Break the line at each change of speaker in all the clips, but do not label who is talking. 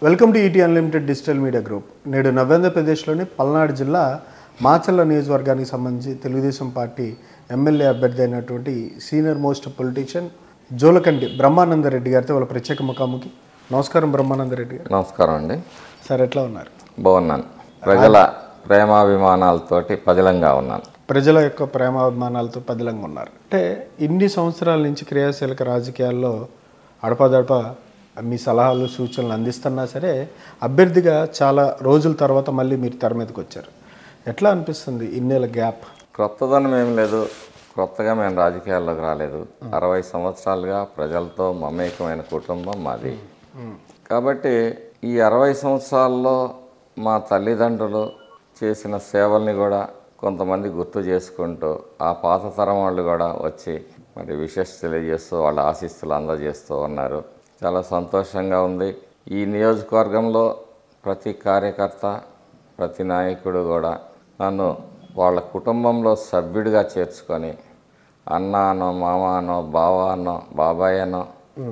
Welcome to ET unlimited digital media group నేడు నవ్యాంధ్రప్రదేశ్లోని పల్నాడు జిల్లా మాచల్ల నియోజకవర్గానికి సంబంధించి తెలుగుదేశం పార్టీ ఎమ్మెల్యే అభ్యర్థి అయినటువంటి సీనియర్ మోస్ట్ పొలిటీషియన్ జోలకండి బ్రహ్మానందరెడ్డి గారితో వాళ్ళ ప్రత్యేక ముఖాముఖి నమస్కారం బ్రహ్మానందరెడ్డి గారు
నమస్కారం అండి
సార్ ఎట్లా ఉన్నారు
బాగున్నాను ప్రజల ప్రేమాభిమానాలతోటి పదిలంగా ఉన్నాను
ప్రజల యొక్క ప్రేమాభిమానాలతో పదిలంగా ఉన్నారు అంటే ఇన్ని సంవత్సరాల నుంచి క్రియాశీలక రాజకీయాల్లో అడపదడప మీ సలహాలు సూచనలు అందిస్తున్నా సరే అభ్యర్థిగా చాలా రోజుల తర్వాత మళ్ళీ మీరు తెర మీదకి వచ్చారు ఎట్లా అనిపిస్తుంది ఇన్నేళ్ళ గ్యాప్
క్రొత్తదనం ఏం లేదు కొత్తగా మేము రాజకీయాల్లోకి రాలేదు అరవై సంవత్సరాలుగా ప్రజలతో మమేకమైన కుటుంబం మాది కాబట్టి ఈ అరవై సంవత్సరాల్లో మా తల్లిదండ్రులు చేసిన సేవల్ని కూడా కొంతమంది గుర్తు చేసుకుంటూ ఆ పాత తరం వాళ్ళు కూడా వచ్చి మరి విషెస్ తెలియజేస్తూ వాళ్ళ ఆశీస్సులు అందజేస్తూ ఉన్నారు చాలా సంతోషంగా ఉంది ఈ నియోజకవర్గంలో ప్రతి కార్యకర్త ప్రతి నాయకుడు కూడా నన్ను వాళ్ళ కుటుంబంలో సభ్యుడిగా చేర్చుకొని అన్న అనో మామ అనో బావ అనో బాబాయ్ అనో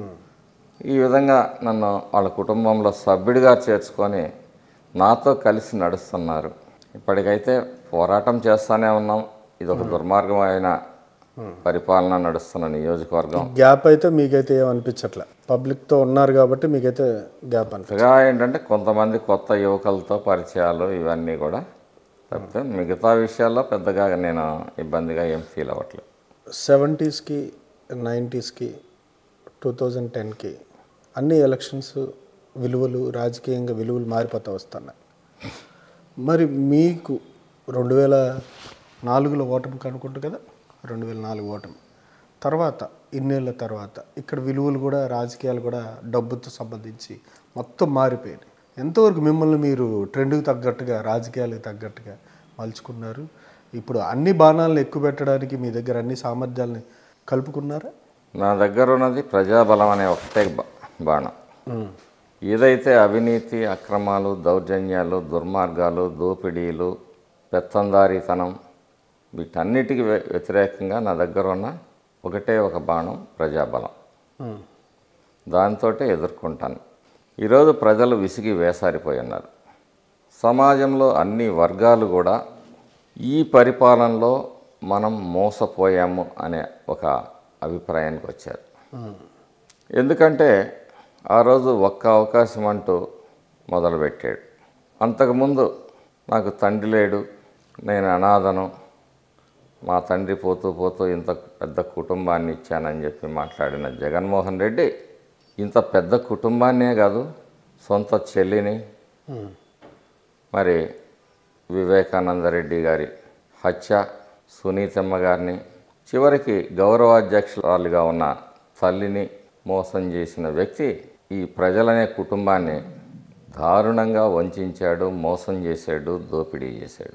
ఈ విధంగా నన్ను వాళ్ళ కుటుంబంలో సభ్యుడిగా చేర్చుకొని నాతో కలిసి నడుస్తున్నారు ఇప్పటికైతే పోరాటం చేస్తూనే ఉన్నాం ఇది ఒక దుర్మార్గమైన పరిపాలన నడుస్తున్న నియోజకవర్గం
గ్యాప్ అయితే మీకైతే ఏం అనిపించట్లే పబ్లిక్తో ఉన్నారు కాబట్టి మీకైతే గ్యాప్ అనిపి
కొత్తగా ఏంటంటే కొంతమంది కొత్త యువకులతో పరిచయాలు ఇవన్నీ కూడా తప్పితే మిగతా విషయాల్లో పెద్దగా నేను ఇబ్బందిగా ఏం ఫీల్ అవ్వట్లేదు
సెవెంటీస్కి నైంటీస్కి టూ థౌజండ్ టెన్కి అన్ని ఎలక్షన్స్ విలువలు రాజకీయంగా విలువలు మారిపోతూ వస్తున్నాయి మరి మీకు రెండు వేల నాలుగులో ఓటమి కనుక్కుంటు కదా రెండు వేల నాలుగు ఓటమి తర్వాత ఇన్నేళ్ళ తర్వాత ఇక్కడ విలువలు కూడా రాజకీయాలు కూడా డబ్బుతో సంబంధించి మొత్తం మారిపోయాయి ఎంతవరకు మిమ్మల్ని మీరు ట్రెండ్కి తగ్గట్టుగా రాజకీయాలకు తగ్గట్టుగా మలుచుకున్నారు ఇప్పుడు అన్ని బాణాలను ఎక్కువ పెట్టడానికి మీ దగ్గర అన్ని సామర్థ్యాలని కలుపుకున్నారా
నా దగ్గర ఉన్నది ప్రజాబలం అనే ఒకటే బా- బాణం ఏదైతే అవినీతి అక్రమాలు దౌర్జన్యాలు దుర్మార్గాలు దోపిడీలు పెత్తందారీతనం వీటన్నిటికీ వ్య- వ్యతిరేకంగా నా దగ్గర ఉన్న ఒకటే ఒక బాణం ప్రజాబలం దాంతో ఎదుర్కొంటాను ఈరోజు ప్రజలు విసిగి వేసారిపోయి ఉన్నారు సమాజంలో అన్ని వర్గాలు కూడా ఈ పరిపాలనలో మనం మోసపోయాము అనే ఒక అభిప్రాయానికి వచ్చారు ఎందుకంటే ఆ రోజు ఒక్క అవకాశం అంటూ మొదలుపెట్టాడు అంతకుముందు నాకు తండ్రి లేడు నేను అనాథను మా తండ్రి పోతూ పోతూ ఇంత పెద్ద కుటుంబాన్ని ఇచ్చానని చెప్పి మాట్లాడిన జగన్మోహన్ రెడ్డి ఇంత పెద్ద కుటుంబాన్నే కాదు సొంత చెల్లిని మరి వివేకానంద రెడ్డి గారి హత్య సునీతమ్మ గారిని చివరికి గౌరవాధ్యక్షురాలుగా ఉన్న తల్లిని మోసం చేసిన వ్యక్తి ఈ ప్రజలనే కుటుంబాన్ని దారుణంగా వంచాడు మోసం చేశాడు దోపిడీ చేశాడు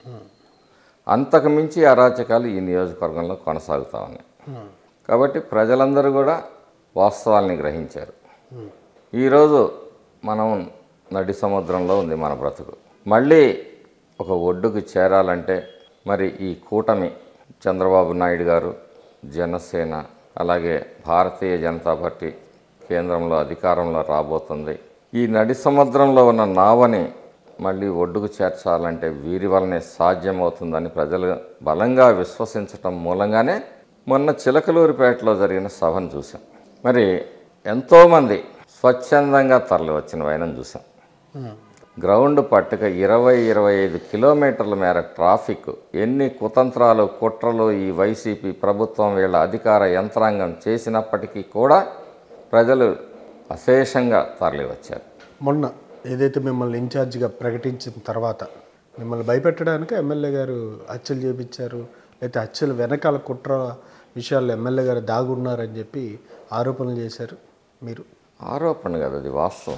అంతకు మించి అరాచకాలు ఈ నియోజకవర్గంలో కొనసాగుతూ ఉన్నాయి కాబట్టి ప్రజలందరూ కూడా వాస్తవాల్ని గ్రహించారు ఈరోజు మనం నడి సముద్రంలో ఉంది మన బ్రతుకు మళ్ళీ ఒక ఒడ్డుకు చేరాలంటే మరి ఈ కూటమి చంద్రబాబు నాయుడు గారు జనసేన అలాగే భారతీయ జనతా పార్టీ కేంద్రంలో అధికారంలో రాబోతుంది ఈ నడి సముద్రంలో ఉన్న నావని మళ్ళీ ఒడ్డుకు చేర్చాలంటే వీరి వల్లనే సాధ్యమవుతుందని ప్రజలు బలంగా విశ్వసించటం మూలంగానే మొన్న చిలకలూరిపేటలో జరిగిన సభను చూసాం మరి ఎంతోమంది స్వచ్ఛందంగా తరలి వచ్చిన వైనం చూసాం గ్రౌండ్ పట్టుక ఇరవై ఇరవై ఐదు కిలోమీటర్ల మేర ట్రాఫిక్ ఎన్ని కుతంత్రాలు కుట్రలు ఈ వైసీపీ ప్రభుత్వం వీళ్ళ అధికార యంత్రాంగం చేసినప్పటికీ కూడా ప్రజలు అశేషంగా తరలి వచ్చారు
మొన్న ఏదైతే మిమ్మల్ని ఇన్ఛార్జిగా ప్రకటించిన తర్వాత మిమ్మల్ని భయపెట్టడానికి ఎమ్మెల్యే గారు హత్యలు చేపించారు లేకపోతే హత్యలు వెనకాల కుట్ర విషయాల్లో ఎమ్మెల్యే గారు దాగున్నారని చెప్పి ఆరోపణలు చేశారు మీరు
ఆరోపణ కదా అది వాస్తవం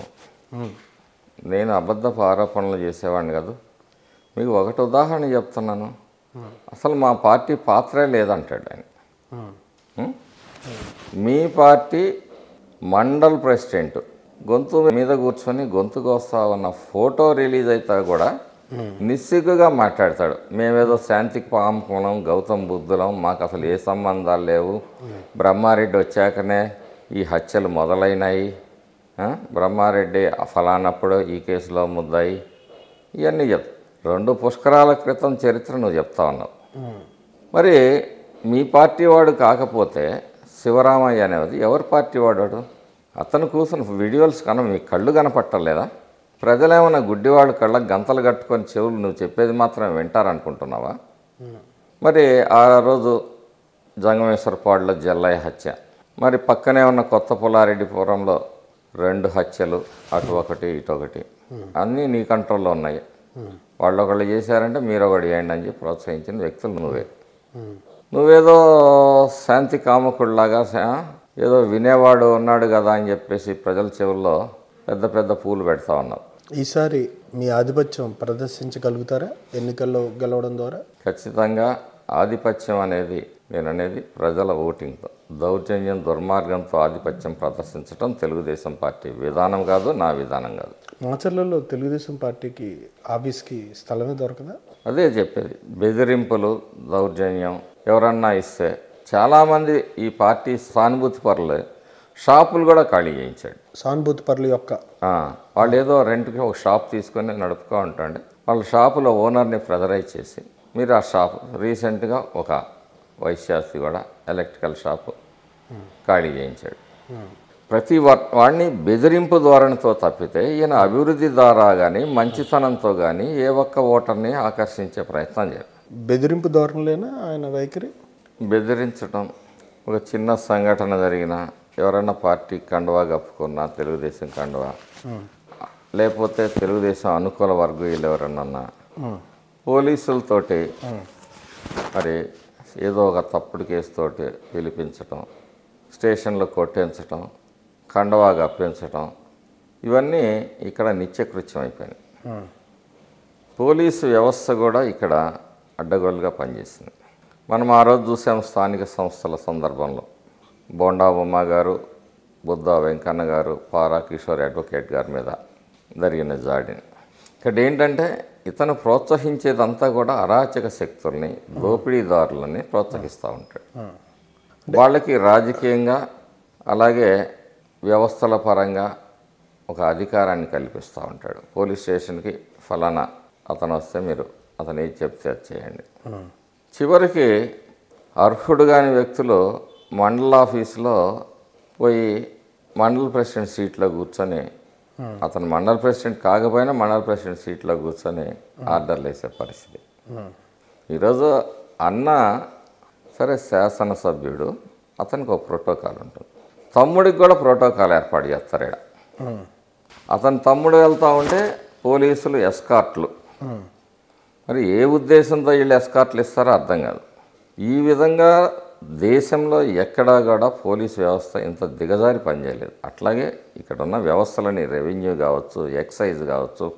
నేను అబద్ధపు ఆరోపణలు చేసేవాడిని కాదు మీకు ఒకటి ఉదాహరణ చెప్తున్నాను అసలు మా పార్టీ పాత్రే లేదంటాడు ఆయన ఉం? మీ పార్టీ మండల్ ప్రెసిడెంట్ గొంతు మీద కూర్చొని గొంతు కోస్తా ఉన్న ఫోటో రిలీజ్ అయితే కూడా నిస్సిగ్గుగా మాట్లాడతాడు మేమేదో శాంతికి పాముకున్నాం గౌతమ్ బుద్ధులం మాకు అసలు ఏ సంబంధాలు లేవు బ్రహ్మారెడ్డి వచ్చాకనే ఈ హత్యలు మొదలైనాయి ఆ? బ్రహ్మారెడ్డి ఫలానప్పుడు ఈ కేసులో ముద్దాయి ఇవన్నీ చెప్ రెండు పుష్కరాల క్రితం చరిత్ర నువ్వు చెప్తా ఉన్నావు మరి మీ పార్టీ వాడు కాకపోతే శివరామయ్య అనేది ఎవరి పార్టీ వాడు వాడు? అతను కూర్చుని వీడియోస్ కన మీ కళ్ళు కనపట్టలేదా ప్రజలేమన్నా గుడ్డివాడు కళ్ళకు గంతలు కట్టుకొని చెవులు నువ్వు చెప్పేది మాత్రం వింటారనుకుంటున్నావా మరి ఆ రోజు జంగమేశ్వరపాడులో జల్లయ్య హత్య మరి పక్కనే ఉన్న కొత్త పుల్లారెడ్డిపురంలో రెండు హత్యలు అటు ఒకటి ఇటు ఒకటి అన్నీ నీ కంట్రోల్లో ఉన్నాయి వాళ్ళు ఒకళ్ళు చేశారంటే మీరు ఒకటి చేయండి అని చెప్పి ప్రోత్సహించిన వ్యక్తులు నువ్వే నువ్వేదో శాంతి కాముకుడిలాగా శా- ఏదో వినేవాడు ఉన్నాడు కదా అని చెప్పేసి ప్రజల చెవుల్లో పెద్ద పెద్ద పూలు పెడతా ఉన్నావు
ఈసారి మీ ఆధిపత్యం ప్రదర్శించగలుగుతారా ఎన్నికల్లో గెలవడం ద్వారా
ఖచ్చితంగా ఆధిపత్యం అనేది నేను అనేది ప్రజల ఓటింగ్తో దౌర్జన్యం దుర్మార్గంతో ఆధిపత్యం ప్రదర్శించడం తెలుగుదేశం పార్టీ విధానం కాదు నా విధానం కాదు
మాచర్లలో తెలుగుదేశం పార్టీకి ఆఫీస్కి స్థలమే దొరకదా
అదే చెప్పేది బెదిరింపులు దౌర్జన్యం ఎవరన్నా ఇస్తే చాలామంది ఈ పార్టీ సానుభూతి పరులు షాపులు కూడా ఖాళీ చేయించాడు
సానుభూతి పరుల యొక్క
ఆ, వాళ్ళు ఏదో రెంట్కి ఒక షాప్ తీసుకొని నడుపుకో ఉంటాండి వాళ్ళ షాపులో ఓనర్ని ప్రెజరైజ్ చేసి మీరు ఆ షాప్ రీసెంట్గా ఒక వైశ్యాస్తి కూడా ఎలక్ట్రికల్ షాపు ఖాళీ చేయించాడు ప్రతి వా- వాడిని బెదిరింపు ధోరణితో తప్పితే ఈయన అభివృద్ధి ద్వారా కానీ మంచితనంతో కానీ ఏ ఒక్క ఓటర్ని ఆకర్షించే ప్రయత్నం చేయడు
బెదిరింపు ధోరణిలేనా ఆయన వైఖరి
బెదిరించడం ఒక చిన్న సంఘటన జరిగిన ఎవరైనా పార్టీ కండువా కప్పుకున్నా తెలుగుదేశం కండువా లేకపోతే తెలుగుదేశం అనుకూల వర్గీయులు ఎవరన్నా పోలీసులతోటి మరి ఏదో ఒక తప్పుడు కేసుతోటి పిలిపించటం స్టేషన్లో కొట్టించటం కండవా కప్పించటం ఇవన్నీ ఇక్కడ నిత్యకృత్యం అయిపోయినాయి పోలీసు వ్యవస్థ కూడా ఇక్కడ అడ్డగోలుగా పనిచేసింది మనం ఆ రోజు చూసాం స్థానిక సంస్థల సందర్భంలో బోండా బొమ్మ గారు బుద్ధ వెంకన్న గారు పారా కిషోర్ అడ్వకేట్ గారి మీద జరిగిన జాడిని ఇక్కడ ఏంటంటే ఇతను ప్రోత్సహించేదంతా కూడా అరాచక శక్తుల్ని దోపిడీదారులని ప్రోత్సహిస్తూ ఉంటాడు వాళ్ళకి రాజకీయంగా అలాగే వ్యవస్థల పరంగా ఒక అధికారాన్ని కల్పిస్తూ ఉంటాడు పోలీస్ స్టేషన్కి ఫలానా అతను వస్తే మీరు అతను ఏది చెప్తే అది చేయండి చివరికి అర్హుడు కాని వ్యక్తులు మండల ఆఫీసులో పోయి మండల ప్రెసిడెంట్ సీట్లో కూర్చొని అతను మండల ప్రెసిడెంట్ కాకపోయినా మండల ప్రెసిడెంట్ సీట్లో కూర్చొని ఆర్డర్లు వేసే పరిస్థితి ఈరోజు అన్న సరే శాసనసభ్యుడు అతనికి ఒక ప్రోటోకాల్ ఉంటుంది తమ్ముడికి కూడా ప్రోటోకాల్ ఏర్పాటు చేస్తారు ఇక్కడ అతని తమ్ముడు వెళ్తూ ఉంటే పోలీసులు ఎస్కార్ట్లు మరి ఏ ఉద్దేశంతో వీళ్ళు ఎస్కార్ట్లు ఇస్తారో అర్థం కాదు ఈ విధంగా దేశంలో ఎక్కడా కూడా పోలీస్ వ్యవస్థ ఇంత దిగజారి పనిచేయలేదు అట్లాగే ఇక్కడ ఉన్న వ్యవస్థలని రెవెన్యూ కావచ్చు ఎక్సైజ్ కావచ్చు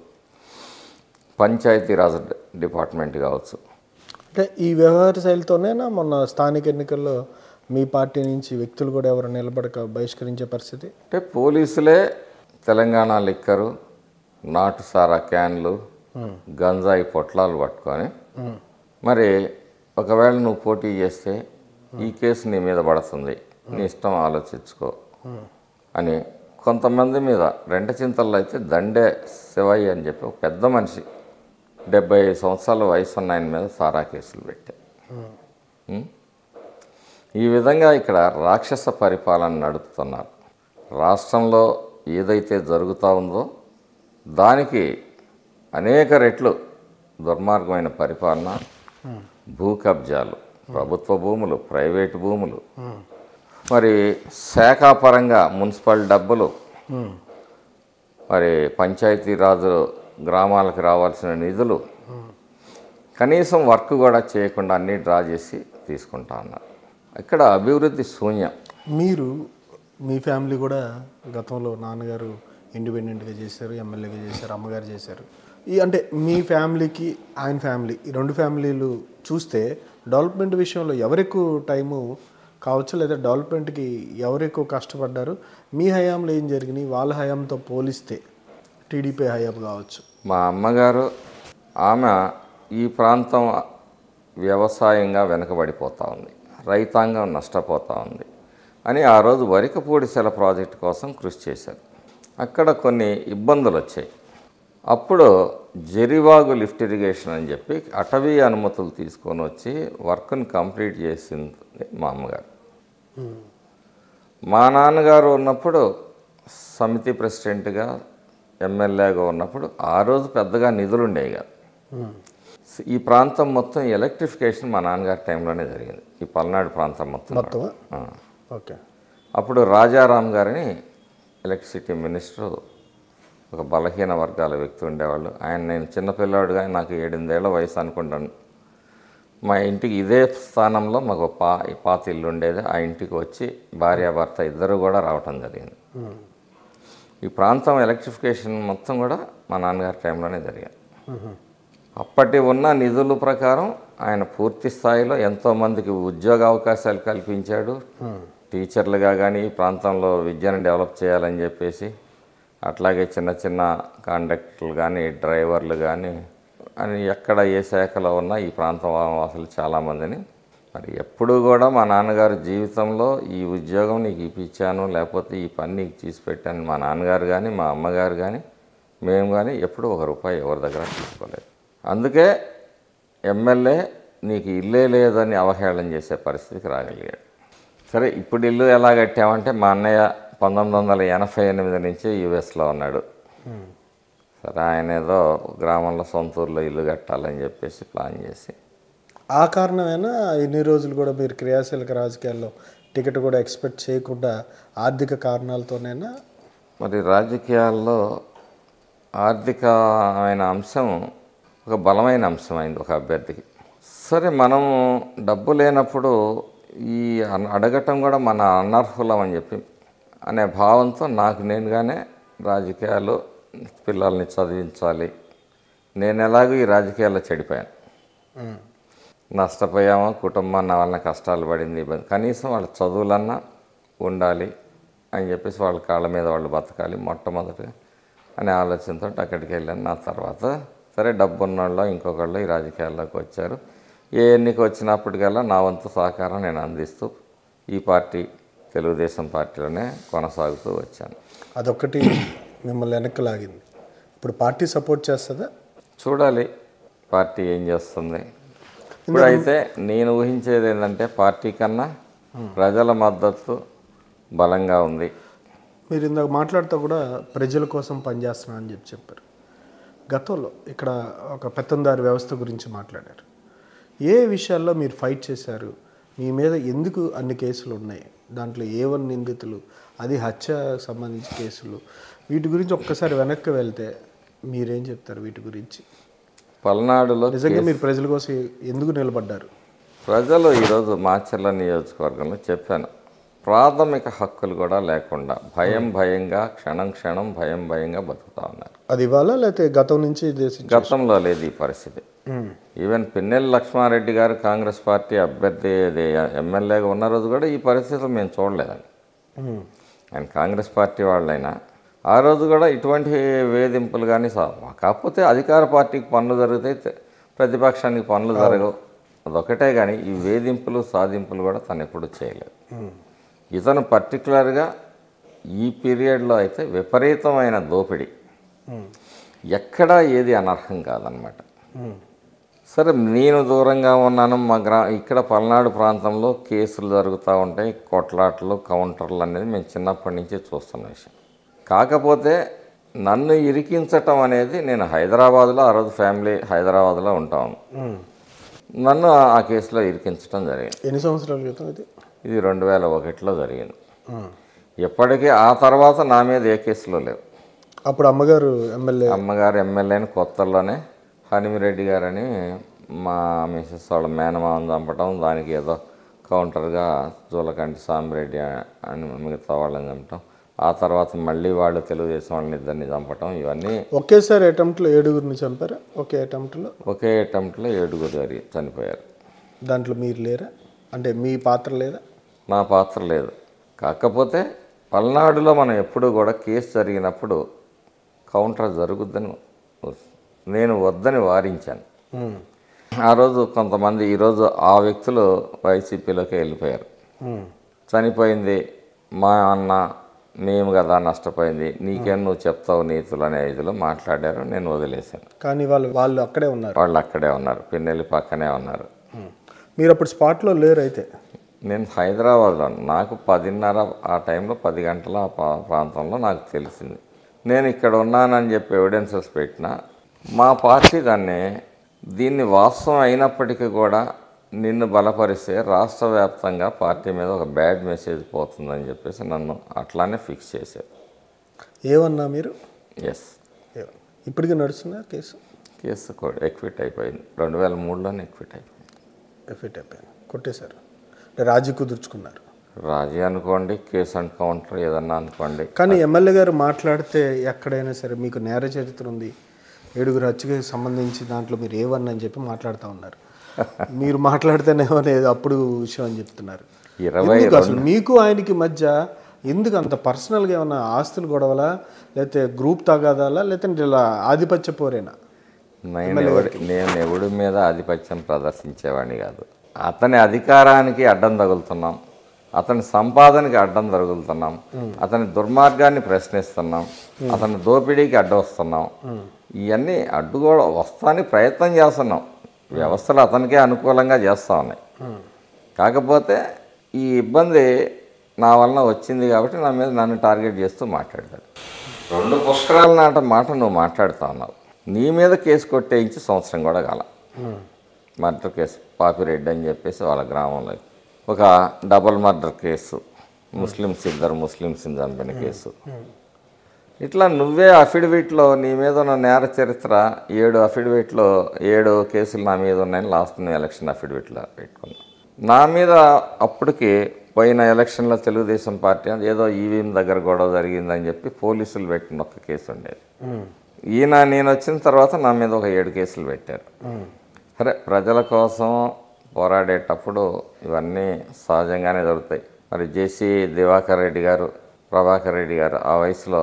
పంచాయతీరాజ్ డిపార్ట్మెంట్ కావచ్చు
అంటే ఈ వ్యవహార శైలితోనేనా మొన్న స్థానిక ఎన్నికల్లో మీ పార్టీ నుంచి వ్యక్తులు కూడా ఎవరు నిలబడక బహిష్కరించే పరిస్థితి
అంటే పోలీసులే తెలంగాణ లిక్కరు నాటు సారా క్యాన్లు గంజాయి పొట్లాలు పట్టుకొని మరి ఒకవేళ నువ్వు పోటీ చేస్తే ఈ కేసు నీ మీద పడుతుంది నీ ఇష్టం ఆలోచించుకో అని కొంతమంది మీద రెంట చింతల్లో అయితే దండే శివయ్య అని చెప్పి ఒక పెద్ద మనిషి డెబ్బై ఐదు సంవత్సరాల వయసు ఉన్న ఆయన మీద సారా కేసులు పెట్టాయి ఉం? ఈ విధంగా ఇక్కడ రాక్షస పరిపాలన నడుపుతున్నారు రాష్ట్రంలో ఏదైతే జరుగుతూ ఉందో దానికి అనేక రెట్లు దుర్మార్గమైన పరిపాలన భూ కబ్జాలు ప్రభుత్వ భూములు ప్రైవేటు భూములు మరి శాఖాపరంగా మున్సిపల్ డబ్బులు మరి పంచాయతీరాజు గ్రామాలకు రావాల్సిన నిధులు కనీసం వర్క్ కూడా చేయకుండా అన్నీ డ్రా చేసి తీసుకుంటా ఉన్నారు ఇక్కడ అభివృద్ధి శూన్యం
మీరు మీ ఫ్యామిలీ కూడా గతంలో నాన్నగారు ఇండిపెండెంట్గా చేశారు ఎమ్మెల్యేగా చేశారు అమ్మగారు చేశారు ఈ అంటే మీ ఫ్యామిలీకి ఆయన ఫ్యామిలీ ఈ రెండు ఫ్యామిలీలు చూస్తే డెవలప్మెంట్ విషయంలో ఎవరెక్కువ టైము కావచ్చు లేదా డెవలప్మెంట్కి ఎవరెక్కువ కష్టపడ్డారు మీ హయాంలో ఏం జరిగినాయి వాళ్ళ హయాంతో పోలిస్తే టీడీపీ హయాం కావచ్చు
మా అమ్మగారు ఆమె ఈ ప్రాంతం వ్యవసాయంగా వెనుకబడిపోతూ ఉంది రైతాంగం నష్టపోతూ ఉంది అని ఆ రోజు వరికపూడి సెల ప్రాజెక్టు కోసం కృషి చేశారు అక్కడ కొన్ని ఇబ్బందులు వచ్చాయి అప్పుడు జరివాగు లిఫ్ట్ ఇరిగేషన్ అని చెప్పి అటవీ అనుమతులు తీసుకొని వచ్చి వర్క్ని కంప్లీట్ చేసింది మా అమ్మగారు మా నాన్నగారు ఉన్నప్పుడు సమితి ప్రెసిడెంట్గా ఎమ్మెల్యేగా ఉన్నప్పుడు ఆ రోజు పెద్దగా నిధులు ఉండేవి కాదు ఈ ప్రాంతం మొత్తం ఎలక్ట్రిఫికేషన్ మా నాన్నగారి టైంలోనే జరిగింది ఈ పల్నాడు ప్రాంతం మొత్తం కూడా.
మొత్తమా
ఆ.
ఓకే
అప్పుడు రాజారాం గారిని ఎలక్ట్రిసిటీ మినిస్టర్ ఒక బలహీన వర్గాల వ్యక్తి ఉండేవాళ్ళు ఆయన నేను చిన్నపిల్లాడుగా నాకు ఏడెనిమిదేళ్ల వయసు అనుకుంటాను మా ఇంటికి ఇదే స్థానంలో మాకు ఒక పా పాత ఇల్లు ఉండేది ఆ ఇంటికి వచ్చి భార్యాభర్త ఇద్దరు కూడా రావటం జరిగింది ఈ ప్రాంతం ఎలక్ట్రిఫికేషన్ మొత్తం కూడా మా నాన్నగారి టైంలోనే జరిగింది అప్పటి ఉన్న నిధుల ప్రకారం ఆయన పూర్తి స్థాయిలో ఎంతోమందికి ఉద్యోగ అవకాశాలు కల్పించాడు టీచర్లుగా కానీ ఈ ప్రాంతంలో విద్యను డెవలప్ చేయాలని చెప్పేసి అట్లాగే చిన్న చిన్న కాండక్టర్లు కానీ డ్రైవర్లు కానీ అని ఎక్కడ ఏ శాఖలో ఉన్నా ఈ ప్రాంతం వాసులు చాలామందిని మరి ఎప్పుడూ కూడా మా నాన్నగారు జీవితంలో ఈ ఉద్యోగం నీకు ఇప్పించాను లేకపోతే ఈ పని నీకు తీసి పెట్టాను మా నాన్నగారు కానీ మా అమ్మగారు కానీ మేము కానీ ఎప్పుడూ ఒక రూపాయి ఎవరి దగ్గర తీసుకోలేదు అందుకే ఎమ్మెల్యే నీకు ఇల్లే లేదని అవహేళన చేసే పరిస్థితికి రాగలిగాడు సరే ఇప్పుడు ఇల్లు ఎలా కట్టామంటే మా అన్నయ్య పంతొమ్మిది వందల ఎనభై ఎనిమిది నుంచి యుఎస్లో ఉన్నాడు సరే ఆయన ఏదో గ్రామంలో సొంత ఊర్లో ఇల్లు కట్టాలని చెప్పేసి ప్లాన్ చేసి
ఆ కారణమేనా ఇన్ని రోజులు కూడా మీరు క్రియాశీలక రాజకీయాల్లో టికెట్ కూడా ఎక్స్పెక్ట్ చేయకుండా ఆర్థిక కారణాలతోనేనా
మరి రాజకీయాల్లో ఆర్థికమైన అంశం ఒక బలమైన అంశం అయింది ఒక అభ్యర్థికి సరే మనం డబ్బు లేనప్పుడు ఈ అన- అడగటం కూడా మన అనర్హులం అని చెప్పి అనే భావంతో నాకు నేనుగానే రాజకీయాలు పిల్లల్ని చదివించాలి నేను ఎలాగో ఈ రాజకీయాల్లో చెడిపోయాను నష్టపోయామో కుటుంబం నా వలన కష్టాలు పడింది ఇబ్బంది కనీసం వాళ్ళ చదువులన్నా ఉండాలి అని చెప్పేసి వాళ్ళ కాళ్ళ మీద వాళ్ళు బతకాలి మొట్టమొదటిగా అనే ఆలోచనతో అక్కడికి వెళ్ళాను నా తర్వాత సరే డబ్బు ఉన్నోళ్ళు ఇంకొకళ్ళు ఈ రాజకీయాల్లోకి వచ్చారు ఏ ఎన్నిక వచ్చినప్పటికల్లా నా వంతు సహకారం నేను అందిస్తూ ఈ పార్టీ తెలుగుదేశం పార్టీలోనే కొనసాగుతూ వచ్చాను
అదొక్కటి మిమ్మల్ని వెనక్కి లాగింది ఇప్పుడు పార్టీ సపోర్ట్ చేస్తుందా
చూడాలి పార్టీ ఏం చేస్తుంది ఇప్పుడైతే నేను ఊహించేది ఏంటంటే పార్టీ కన్నా ప్రజల మద్దతు బలంగా ఉంది
మీరు ఇందాక మాట్లాడుతూ కూడా ప్రజల కోసం పనిచేస్తున్నా అని చెప్పి చెప్పారు గతంలో ఇక్కడ ఒక పెత్తందారి వ్యవస్థ గురించి మాట్లాడారు ఏ విషయాల్లో మీరు ఫైట్ చేశారు మీ మీద ఎందుకు అన్ని కేసులు ఉన్నాయి దాంట్లో ఏ వన్ నిందితులు అది హత్య సంబంధించి కేసులు వీటి గురించి ఒక్కసారి వెనక్కి వెళ్తే మీరేం చెప్తారు వీటి గురించి
పల్నాడులో
నిజంగా మీరు ప్రజల కోసం ఎందుకు నిలబడ్డారు
ప్రజలు ఈరోజు మాచర్ల నియోజకవర్గంలో చెప్పాను ప్రాథమిక హక్కులు కూడా లేకుండా భయం భయంగా క్షణం క్షణం భయం భయంగా బతుకుతా ఉన్నారు
అది ఇవ్వాలా లేకపోతే గతం నుంచి ఇదే సిచ్యువేషన్?
గతంలో లేదు ఈ పరిస్థితి
ఉమ్.
ఈవెన్ పిన్నెల్లి లక్ష్మారెడ్డి గారు కాంగ్రెస్ పార్టీ అభ్యర్థి అది ఎమ్మెల్యేగా ఉన్న రోజు కూడా ఈ పరిస్థితులు మేము చూడలేదండి
ఉమ్.
ఆయన కాంగ్రెస్ పార్టీ వాళ్ళైనా ఆ రోజు కూడా ఇటువంటి వేధింపులు కానీ సా- కాకపోతే అధికార పార్టీకి పనులు జరిగితే తె- ప్రతిపక్షానికి పనులు జరగవు అదొకటే కానీ ఈ వేధింపులు సాధింపులు కూడా తను ఎప్పుడు చేయలేదు ఇతను పర్టికులర్గా ఈ పీరియడ్లో అయితే విపరీతమైన దోపిడీ ఎక్కడా ఏది అనర్హం కాదనమాట
ఉమ్.
సరే నేను దూరంగా ఉన్నాను మా గ్రా ఇక్కడ పల్నాడు ప్రాంతంలో కేసులు జరుగుతూ ఉంటాయి కొట్లాటలు కౌంటర్లు అనేది మేము చిన్నప్పటి నుంచి చూస్తున్న విషయం కాకపోతే నన్ను ఇరికించటం అనేది నేను హైదరాబాద్లో ఆ రోజు ఫ్యామిలీ హైదరాబాద్లో ఉంటాను
ఉమ్.
నన్ను ఆ కేసులో ఇరికించడం జరిగింది
ఎన్ని సంవత్సరాల క్రితం ఇది
ఇది రెండు వేల ఒకటిలో జరిగింది
ఉమ్.
ఎప్పటికీ ఆ తర్వాత నా మీద ఏ కేసులో లేవు
అప్పుడు అమ్మగారు ఎమ్మెల్యే
అమ్మగారు ఎమ్మెల్యేని కొత్తల్లోనే హనిమిరెడ్డి గారని మా మిసెస్ వాళ్ళ మేనమామని చంపటం దానికి ఏదో కౌంటర్గా జూలకంటి సామిరెడ్డి అని మిగతా వాళ్ళని చంపటం ఆ తర్వాత మళ్ళీ వాళ్ళు తెలుగుదేశం వాళ్ళని ఇద్దరిని చంపటం ఇవన్నీ
ఒకేసారి అటెంప్ట్లో ఏడుగురిని చంపారా ఒకే అటెంప్ట్లో
ఒకే అటెంప్ట్లో ఏడుగురు జరిగి చనిపోయారు
దాంట్లో మీరు లేరా అంటే మీ పాత్ర లేదా
నా పాత్ర లేదు కాకపోతే పల్నాడులో మనం ఎప్పుడూ కూడా కేసు జరిగినప్పుడు కౌంటర్ జరుగుద్దని నేను వద్దని వారించాను
ఉమ్.
ఆ రోజు కొంతమంది ఈరోజు ఆ వ్యక్తులు వైసీపీలోకి వెళ్ళిపోయారు
ఉమ్.
చనిపోయింది మా అన్న మేము కదా నష్టపోయింది నీకేం నువ్వు చెప్తావు నీతులు అనే ఇదిలో మాట్లాడారు నేను వదిలేశాను
కానీ వాళ్ళు వాళ్ళు అక్కడే ఉన్నారు
వాళ్ళు అక్కడే ఉన్నారు పిన్నెల్లి పక్కనే ఉన్నారు
ఉమ్. మీరు అప్పుడు స్పాట్లో లేరు అయితే
నేను హైదరాబాద్లో ఉన్నా. నాకు పదిన్నర ఆ టైంలో పది గంటల ఆ పా- ప్రాంతంలో నాకు తెలిసింది నేను ఇక్కడ ఉన్నానని చెప్పి ఎవిడెన్సెస్ పెట్టిన మా పార్టీ దాన్ని దీన్ని వాస్తవం అయినప్పటికీ కూడా నిన్ను బలపరిస్తే రాష్ట్ర వ్యాప్తంగా పార్టీ మీద ఒక బ్యాడ్ మెసేజ్ పోతుందని చెప్పేసి నన్ను అట్లానే ఫిక్స్ చేశారు
ఏమన్నా మీరు
ఎస్
ఏమన్నా? ఇప్పటికీ నడుస్తుందా కేసు
కేసు కూడా ఎక్విట్ అయిపోయింది రెండు వేల మూడులోనే ఎక్విట్ అయిపోయింది
ఎఫిట్ అయిపోయింది కొట్టేశారు అంటే రాజీ కుదుర్చుకున్నారు
రాజీ అనుకోండి కేసు అండ్ కౌంటర్ ఏదన్నా అనుకోండి
కానీ ఎమ్మెల్యే గారు మాట్లాడితే ఎక్కడైనా సరే మీకు నేర చరిత్ర ఉంది ఏడుగురు హత్యకి సంబంధించి దాంట్లో మీరు ఏవన్నా అని చెప్పి మాట్లాడుతూ ఉన్నారు మీరు మాట్లాడితేనేమో లేదు అప్పుడు విషయం అని చెప్తున్నారు
ఇరవై
ఎందుకు అసలు మీకు ఆయనకి మధ్య ఎందుకు అంత పర్సనల్గా ఏమన్నా ఆస్తులు గొడవలా లేకపోతే గ్రూప్ తగాదాలా లేదంటే ఇలా ఆధిపత్య పోరేనా
నేను ఎవడి నేను ఎవడి మీద ఆధిపత్యం ప్రదర్శించేవాడిని కాదు అతని అధికారానికి అడ్డం తగులుతున్నాం అతని సంపాదనకి అడ్డం తగులుతున్నాం అతని దుర్మార్గాన్ని ప్రశ్నిస్తున్నాం అతని దోపిడీకి అడ్డం వస్తున్నాం ఇవన్నీ అడ్డుగో వస్తానికి ప్రయత్నం చేస్తున్నాం వ్యవస్థలు అతనికే అనుకూలంగా చేస్తూ ఉన్నాయి కాకపోతే ఈ ఇబ్బంది నా వలన వచ్చింది కాబట్టి నా మీద నన్ను టార్గెట్ చేస్తూ మాట్లాడతాడు రెండు పుష్కరాల నాట మాట నువ్వు మాట్లాడుతా ఉన్నావు నీ మీద కేసు కొట్టేయించి సంవత్సరం కూడా కాల మర్డర్ కేసు పాపిరెడ్డి అని చెప్పేసి వాళ్ళ గ్రామంలో ఒక డబుల్ మర్డర్ కేసు ముస్లిమ్స్ ఇద్దరు ముస్లిమ్స్ని చంపిన కేసు ఇట్లా నువ్వే అఫిడవిట్లో నీ మీద ఉన్న నేర చరిత్ర ఏడు అఫిడవిట్లో ఏడు కేసులు నా మీద ఉన్నాయని లాస్ట్ ఎలక్షన్ అఫిడవిట్లో పెట్టుకున్నా నా మీద అప్పటికి పోయిన ఎలక్షన్లో తెలుగుదేశం పార్టీ అది ఏదో ఈవీఎం దగ్గర గొడవ జరిగిందని చెప్పి పోలీసులు పెట్టిన ఒక కేసు ఉండేది ఈయన నేను వచ్చిన తర్వాత నా మీద ఒక ఏడు కేసులు పెట్టారు సరే ప్రజల కోసం పోరాడేటప్పుడు ఇవన్నీ సహజంగానే జరుగుతాయి మరి జేసీ దివాకర్ రెడ్డి గారు ప్రభాకర్ రెడ్డి గారు ఆ వయసులో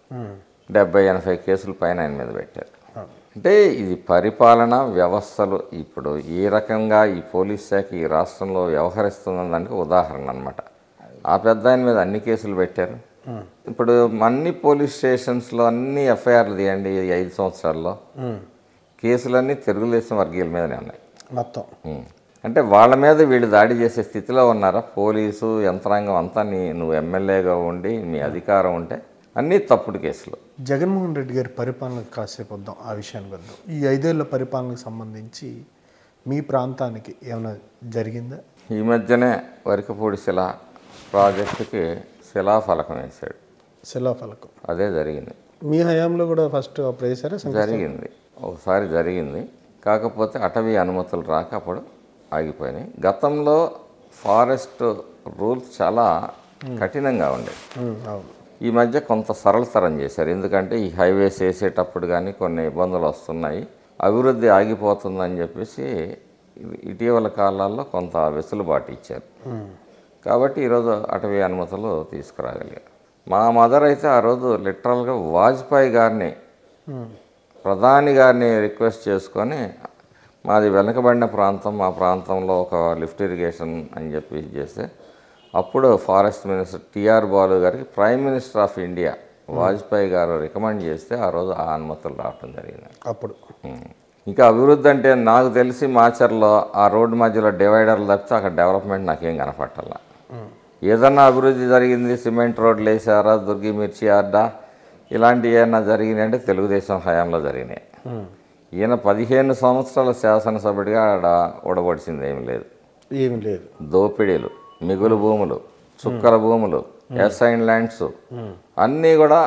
డెబ్బై ఎనభై కేసుల పైన ఆయన మీద పెట్టారు అంటే ఇది పరిపాలన వ్యవస్థలు ఇప్పుడు ఏ రకంగా ఈ పోలీస్ శాఖ ఈ రాష్ట్రంలో వ్యవహరిస్తుందని దానికి ఉదాహరణ అనమాట ఆ పెద్ద ఆయన మీద అన్ని కేసులు పెట్టారు ఇప్పుడు అన్ని పోలీస్ స్టేషన్స్లో అన్ని ఎఫ్ఐఆర్లు తీయండి ఈ ఐదు సంవత్సరాల్లో కేసులన్నీ తెలుగుదేశం వర్గీయుల మీదనే ఉన్నాయి
మొత్తం
ఉం. అంటే వాళ్ళ మీద వీళ్ళు దాడి చేసే స్థితిలో ఉన్నారా పోలీసు యంత్రాంగం అంతా నీ నువ్వు ఎమ్మెల్యేగా ఉండి మీ అధికారం ఉంటే అన్నీ తప్పుడు కేసులు
జగన్మోహన్ రెడ్డి గారి పరిపాలన కాసేపు వద్దాం ఆ విషయానికి వద్దాం ఈ ఐదేళ్ల పరిపాలనకు సంబంధించి మీ ప్రాంతానికి ఏమైనా జరిగిందా
ఈ మధ్యనే వరికపూడి శిలా ప్రాజెక్టుకి శిలాఫలకం వేశాడు
శిలాఫలకం
అదే జరిగింది
మీ హయాంలో కూడా ఫస్ట్ అప్పుడు వేసారా శంకర్?
జరిగింది ఒకసారి జరిగింది కాకపోతే అటవీ అనుమతులు రాక అప్పుడు ఆగిపోయినాయి గతంలో ఫారెస్ట్ రూల్స్ చాలా కఠినంగా ఉండేవి
ఉమ్, అవును
ఈ మధ్య కొంత సరళతరం చేశారు ఎందుకంటే ఈ హైవేస్ వేసేటప్పుడు కానీ కొన్ని ఇబ్బందులు వస్తున్నాయి అభివృద్ధి ఆగిపోతుందని చెప్పేసి ఇ- ఇటీవల కాలాల్లో కొంత వెసులుబాటు ఇచ్చారు కాబట్టి ఈరోజు అటవీ అనుమతులు తీసుకురాగలిగారు మా మదర్ అయితే ఆ రోజు లిటరల్గా వాజ్పేయి గారిని
ఉమ్,
ప్రధాని గారిని రిక్వెస్ట్ చేసుకొని మాది వెనకబడిన ప్రాంతం మా ప్రాంతంలో ఒక లిఫ్ట్ ఇరిగేషన్ అని చెప్పి చేస్తే అప్పుడు ఫారెస్ట్ మినిస్టర్ టిఆర్ బాలు గారికి prime minister of India Vajpayee గారు రికమెండ్ చేస్తే ఆ రోజు ఆ అనుమతులు రావటం జరిగింది
అప్పుడు
ఉం. ఇంకా అభివృద్ధి అంటే నాకు తెలిసి మాచర్లో ఆ రోడ్డు మధ్యలో డివైడర్లు తప్పితే అక్కడ డెవలప్మెంట్ నాకేం కనపట్టాల ఏదన్నా అభివృద్ధి జరిగింది సిమెంట్ రోడ్లు వేసారా దుర్గి మిర్చి అడ్డా ఇలాంటివి ఏమన్నా జరిగినాయి అంటే తెలుగుదేశం హయాంలో జరిగినాయి
ఉమ్,
ఈయన పదిహేను సంవత్సరాల శాసనసభ్యుడిగా ఆడ ఓడబడిచింది ఏమీ లేదు
ఏమీ లేదు
దోపిడీలు మిగులు భూములు చుక్కల భూములు ఎస్ఐన్ ల్యాండ్స్ అన్నీ కూడా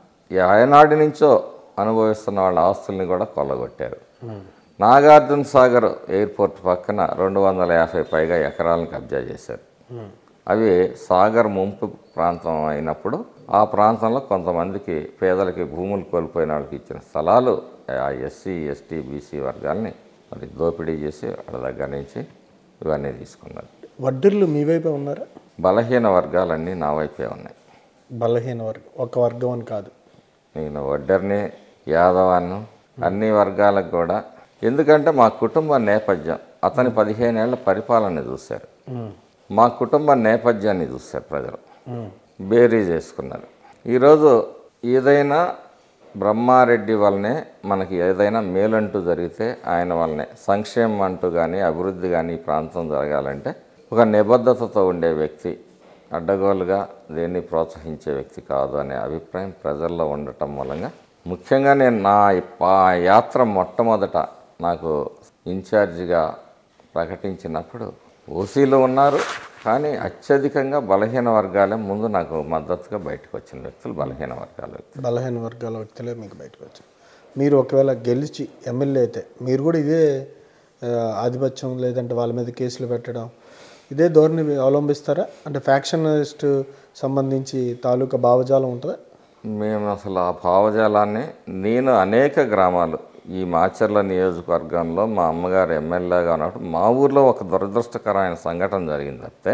ఏనాటి నుంచో అనుభవిస్తున్న వాళ్ళ ఆస్తుల్ని కూడా కొల్లగొట్టారు నాగార్జున సాగర్ ఎయిర్పోర్ట్ పక్కన రెండు వందల యాభై పైగా ఎకరాలను కబ్జా చేశారు అవి సాగర్ ముంపు ప్రాంతం అయినప్పుడు ఆ ప్రాంతంలో కొంతమందికి పేదలకి భూములు కోల్పోయిన వాళ్ళకి ఇచ్చిన స్థలాలు ఆ ఎస్సీ ఎస్టీ బీసీ వర్గాల్ని మరి దోపిడీ చేసి వాళ్ళ దగ్గర నుంచి ఇవన్నీ తీసుకున్నారు
వడ్డీర్లు మీ వైపే ఉన్నారా
బలహీన వర్గాలన్నీ నా వైపే ఉన్నాయి
బలహీన వర్గం ఒక వర్గం అని కాదు
నేను వడ్డర్ని యాదవాన్ని అన్ని వర్గాలకు కూడా ఎందుకంటే మా కుటుంబ నేపథ్యం అతని పదిహేనేళ్ల పరిపాలన చూశారు
ఉమ్,
మా కుటుంబ నేపథ్యాన్ని చూశారు ప్రజలు
ఉమ్,
బేరీ చేసుకున్నారు ఈరోజు ఏదైనా బ్రహ్మారెడ్డి వల్లనే మనకి ఏదైనా మేలంటూ జరిగితే ఆయన వల్లనే సంక్షేమం అంటూ కానీ అభివృద్ధి కానీ ఈ ప్రాంతం జరగాలంటే ఒక నిబద్ధతతో ఉండే వ్యక్తి అడ్డగోలుగా దేన్ని ప్రోత్సహించే వ్యక్తి కాదు అనే అభిప్రాయం ప్రజల్లో ఉండటం మూలంగా ముఖ్యంగా నేను నా ఈ పా- యాత్ర మొట్టమొదట నాకు ఇన్ఛార్జిగా ప్రకటించినప్పుడు ఓసీలు ఉన్నారు కానీ అత్యధికంగా బలహీన వర్గాలే ముందు నాకు మద్దతుగా బయటకు వచ్చిన వ్యక్తులు బలహీన వర్గాల వ్యక్తులు
బలహీన వర్గాల వ్యక్తులే మీకు బయటకు వచ్చారు మీరు ఒకవేళ గెలిచి ఎమ్మెల్యే అయితే మీరు కూడా ఇదే ఆ, ఆధిపత్యం లేదంటే వాళ్ళ మీద కేసులు పెట్టడం ఇదే ధోరణి అవలంబిస్తారా అంటే ఫ్యాక్షనిస్ట్ సంబంధించి తాలూకా భావజాలం ఉంటుందా
మేము అసలు ఆ భావజాలాన్ని నేను అనేక గ్రామాలు ఈ మాచర్ల నియోజకవర్గంలో మా అమ్మగారు ఎమ్మెల్యేగా ఉన్నప్పుడు మా ఊర్లో ఒక దురదృష్టకరమైన సంఘటన జరిగింది తప్పితే